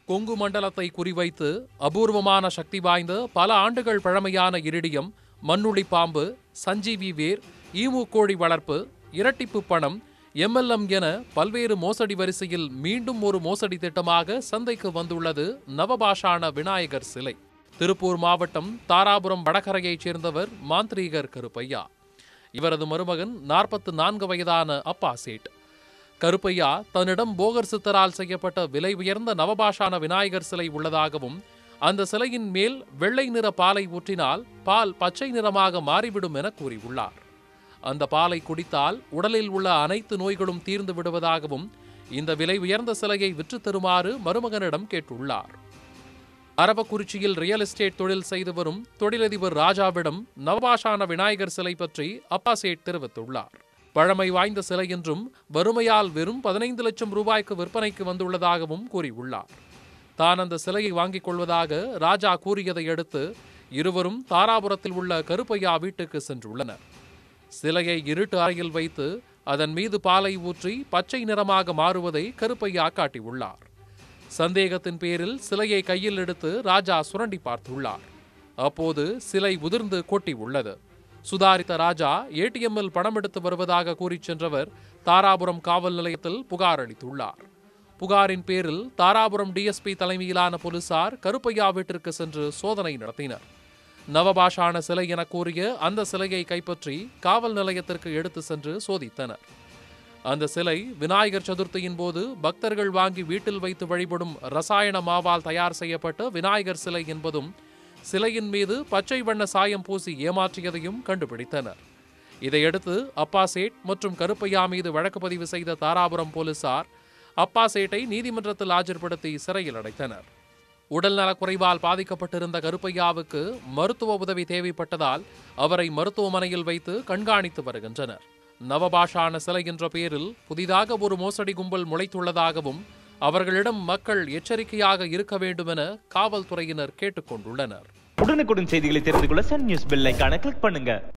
கொங்கு மண்டலத்தை குறிவைத்து அபூர்வமான சக்தி வாய்ந்த பல ஆண்டுகள் பழமையான இரிடியம் மண்ணுளி பாம்பு சஞ்சீவி வேர் ஈமு கோழி வளர்ப்பு இரட்டிப்பு பணம் எம்எல்எம் என பல்வேறு மோசடி வரிசையில் மீண்டும் ஒரு மோசடி திட்டமாக சந்தைக்கு வந்துள்ளது நவபாஷான விநாயகர் சிலை திருப்பூர் மாவட்டம் தாராபுரம் வடகரையைச் சேர்ந்தவர் மாந்திரீகர் கருப்பையா இவரது மருமகன் நாற்பத்து நான்கு வயதான அப்பா சேட் கருப்பையா தன்னிடம் போகர் சித்தரால் செய்யப்பட்ட விலை உயர்ந்த நவபாஷான விநாயகர் சிலை உள்ளதாகவும் அந்த சிலையின் மேல் வெள்ளை நிற பாலை ஊற்றினால் பால் பச்சை நிறமாக மாறிவிடும் என கூறியுள்ளார் அந்த பாலை குடித்தால் உடலில் உள்ள அனைத்து நோய்களும் தீர்ந்து விடுவதாகவும் இந்த விலை உயர்ந்த சிலையை விற்றுத் தருமாறு மருமகனிடம் கேட்டுள்ளார் அரவக்குறிச்சியில் ரியல் எஸ்டேட் தொழில் செய்து வரும் தொழிலதிபர் ராஜாவிடம் நவபாஷான விநாயகர் சிலை பற்றி அப்பா சேட் தெரிவித்துள்ளார் பழமை வாய்ந்த சிலை என்றும் வறுமையால் வெறும் பதினைந்து லட்சம் ரூபாய்க்கு விற்பனைக்கு வந்துள்ளதாகவும் கூறியுள்ளார் தான் அந்த சிலையை வாங்கிக் கொள்வதாக ராஜா கூறியதை அடுத்து இருவரும் தாராபுரத்தில் உள்ள கருப்பையா வீட்டுக்கு சென்றுள்ளனர் சிலையை இருட்டு அறையில் வைத்து அதன் மீது பாலை ஊற்றி பச்சை நிறமாக மாறுவதை கருப்பையா காட்டியுள்ளார் சந்தேகத்தின் பேரில் சிலையை கையில் எடுத்து ராஜா சுரண்டி பார்த்துள்ளார் அப்போது சிலை உதிர்ந்து கொட்டி உள்ளது சுதாரித்த ராஜா ஏடிஎம்மில் பணம் எடுத்து வருவதாக கூறிச் சென்றவர் தாராபுரம் காவல் நிலையத்தில் புகார் அளித்துள்ளார் புகாரின் பேரில் தாராபுரம் டிஎஸ்பி தலைமையிலான போலீசார் கருப்பையா வீட்டிற்கு சென்று சோதனை நடத்தினர் நவபாஷான சிலை என கூறிய அந்த சிலையை கைப்பற்றி காவல் நிலையத்திற்கு எடுத்து சென்று சோதித்தனர் அந்த சிலை விநாயகர் சதுர்த்தியின் போது பக்தர்கள் வாங்கி வீட்டில் வைத்து வழிபடும் ரசாயன மாவால் தயார் செய்யப்பட்ட விநாயகர் சிலை என்பதும் சிலையின் மீது பச்சை வண்ண சாயம் பூசி ஏமாற்றியதையும் கண்டுபிடித்தனர் இதையடுத்து அப்பா சேட் மற்றும் கருப்பையா மீது வழக்கு பதிவு செய்த தாராபுரம் போலீசார் அப்பா சேட்டை நீதிமன்றத்தில் ஆஜர்படுத்தி சிறையில் அடைத்தனர் உடல்நலக் குறைவால் பாதிக்கப்பட்டிருந்த கருப்பையாவுக்கு மருத்துவ உதவி தேவைப்பட்டதால் அவரை மருத்துவமனையில் வைத்து கண்காணித்து வருகின்றனர் நவபாஷான சிலை என்ற பெயரில் புதிதாக ஒரு மோசடி கும்பல் முளைத்துள்ளதாகவும் அவர்களிடம் மக்கள் எச்சரிக்கையாக இருக்க வேண்டும் என காவல்துறையினர் கேட்டுக்கொண்டுள்ளனர் உடனுக்குடன் செய்திகளை தெரிந்து கொள்ள சன் நியூஸ் பெல் ஐகானை கிளிக் பண்ணுங்க